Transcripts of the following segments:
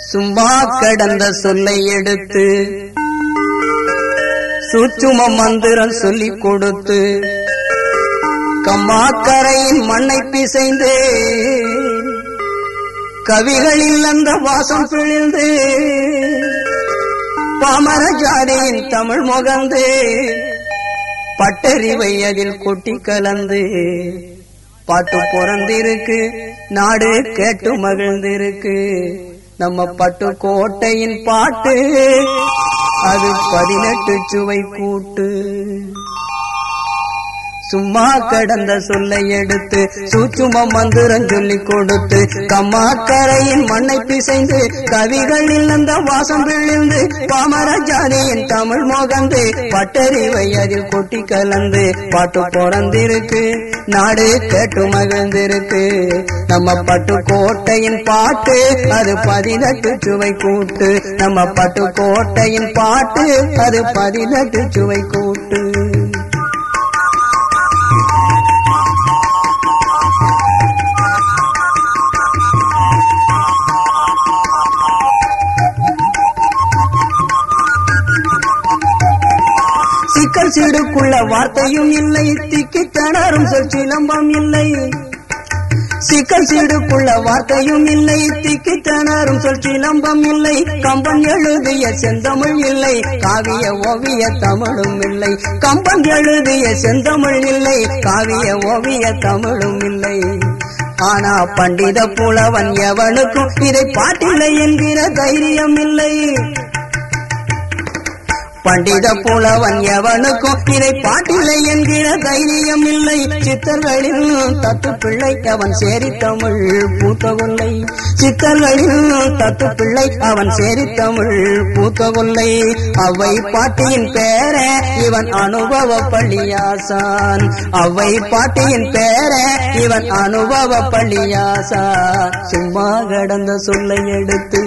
சும்மா கடந்த சொல்லை எடுத்து சூச்சும மந்திரம் சொல்லிக் கொடுத்து கம்மாக்கரையின் மண்ணை பிசைந்து கவிகளில் அந்த வாசம் பிழிந்து பாமர ஜாதியின் தமிழ் முகந்து பட்டறிவை அதில் கொட்டி கலந்து பாட்டு பிறந்திருக்கு நாடு கேட்டு மகிழ்ந்திருக்கு நம்ம பட்டு கோட்டையின் பாட்டு அது பதினெட்டு சுவை கூட்டு சும்மா கடந்த சொல்லை எடுத்து சூச்சும மந்திரம் சொல்லி கொடுத்து கம்மாக்கரையின் மண்ணை பிசைந்து கவிகளில் அந்த வாசம் விழுந்து பாமர ஜாதியின் தமிழ் மோகந்து பட்டறிவை அதில் கொட்டி கலந்து பாட்டு பிறந்திருக்கு நாடு கேட்டு மகிழ்ந்திருக்கு நம்ம பட்டு கோட்டையின் பாட்டு அது பதினெட்டு சுவை கூட்டு நம்ம பட்டு கோட்டையின் பாட்டு அது பதினெட்டு சுவை கூட்டு சிக்கல் சீடுக்குள்ள வார்த்தையும் இல்லை திக்கி தணரும் சொல் சிலம்பம் இல்லை சிக்கல் சீடுக்குள்ள வார்த்தையும் இல்லை திக்கி தணரும் சொல் சிலம்பம் இல்லை கம்பன் எழுதிய செந்தமிழ் இல்லை காவிய ஓவிய தமிழும் இல்லை கம்பன் எழுதிய செந்தமிழ் இல்லை காவிய ஓவிய தமிழும் இல்லை ஆனா பண்டித புலவன் எவனுக்கும் இதை பாட்டில்லை என்கிற தைரியம் இல்லை பண்டித புலவன் எவனுக்கும் இதை பாட்டில்லை என்கிற தைரியம் இல்லை சித்தர்களில் தத்து பிள்ளை அவன் சேரி தமிழ் பூத்தகொல்லை சித்தர்களில் தத்து பிள்ளை அவன் சேரி தமிழ் பூத்தகொல்லை அவை பாட்டியின் பேர இவன் அனுபவ பள்ளியாசான் அவை பாட்டியின் பேர இவன் அனுபவ பள்ளியாசான் சும்மா கடந்த சொல்லை எடுத்து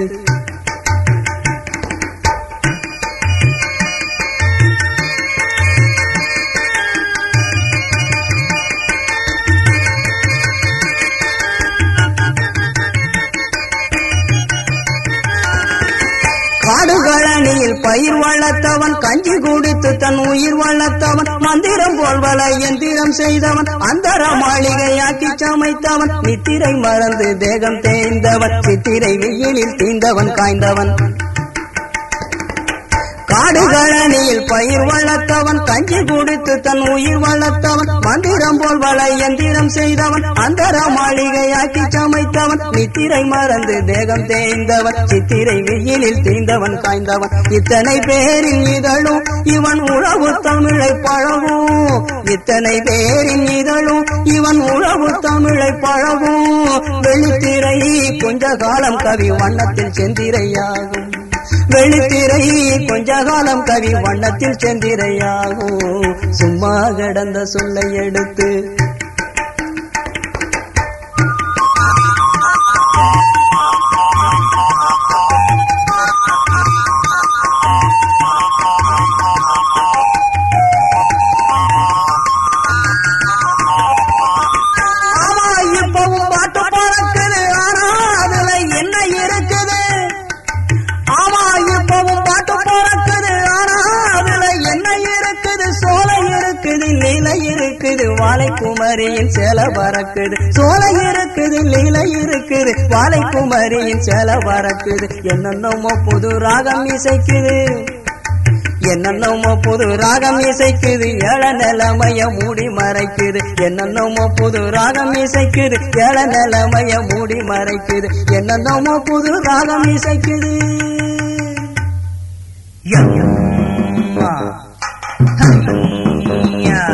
காடுகளணியில் பயிர் வளர்த்தவன் கஞ்சி குடித்து தன் உயிர் வளர்த்தவன் மந்திரம் போல்வல எந்திரம் செய்தவன் அந்தர மாளிகையாக்கி சமைத்தவன் நித்திரை மறந்து தேகம் தேய்ந்தவன் சித்திரை வெயிலில் தீந்தவன் காய்ந்தவன் காடுகளணியில் பயிர் வளர்த்தவன் கஞ்சி குடித்து தன் உயிர் வளர்த்தவன் மந்திரம் போல் வள எந்திரம் செய்தவன் அந்தர மாளிகையாக்கி சமைத்தவன் நித்திரை மறந்து தேகம் தேய்ந்தவன் சித்திரை வெயிலில் தீந்தவன் காய்ந்தவன் இத்தனை பேரின் இதழும் இவன் உழவு தமிழை பழகும் இத்தனை பேரின் இதழும் இவன் உழவு தமிழை பழகும் வெளித்திரை கொஞ்ச காலம் கவி வண்ணத்தில் செந்திரையாகும் வெளித்திரை கொஞ்ச காலம் கவி வண்ணத்தில் செந்திரையாகும் சும்மா கடந்த சொல்லை எடுத்து ஆமா இப்பவும் பாட்டு பறக்குது ஆனா அதுல என்ன இருக்குது ஆமா இப்பவும் பாட்டு பறக்குது ஆனா அதுல என்ன இருக்குது சோலை இருக்குது நீலை இருக்குது வாழை குமரியின் சேல பறக்குது சோலை இருக்குது நீலை இருக்குது வாழை குமரியின் சேல பறக்குது என்னென்னமோ புது ராகம் இசைக்குது என்னென்னமோ புது ராகம் இசைக்குது ஏழ நிலைமைய மூடி மறைக்குது என்னென்னமோ புது ராகம் இசைக்குது ஏழ நிலைமைய மூடி மறைக்குது என்னென்னமோ புது ராகம் இசைக்குது யம்மா. ஹையா.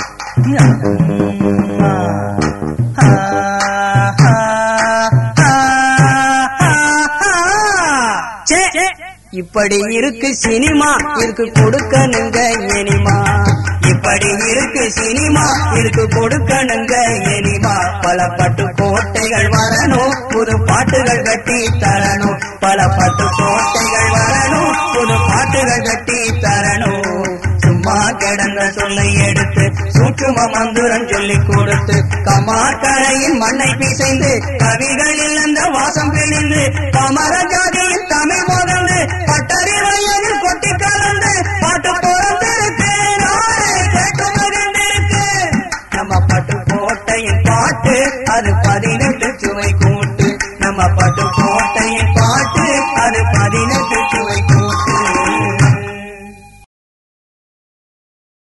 யம்மா. ஹா, ஹா, ஹா, ஹா, ஹா. சே. இப்படி இருக்கு சினிமா இருக்கு கொடுக்கணுங்க எனிமா இப்படி இருக்கு சினிமா இருக்கு கொடுக்கணுங்க எனிமா பல பட்டு கோட்டைகள் வரணும் புது பாட்டுகள் கட்டி தரணும் பல பட்டு கோட்டைகள் வரணும் புது பாட்டுகள் கட்டி தரணும் சும்மா கிடந்த சொல்லை எடுத்து சூக்கும மந்திரம் சொல்லி கொடுத்து கமாக்கரையின் மண்ணை பிசைந்து கவிகளில் அந்த வாசம் பிழிந்து கமர ஜாதியில் தமிழ் முதந்து பட்டறி வயதில் கொட்டி கலந்து பாட்டு பிறந்திருக்கு நாடே கேட்டு மகிழ்ந்திருக்கு நம்ம பட்டு கோட்டையின் பாட்டு அது பதினெட்டு சுவை கூட்டு நம்ம பட்டு கோட்டையின் பாட்டு அது பதினெட்டு சுவை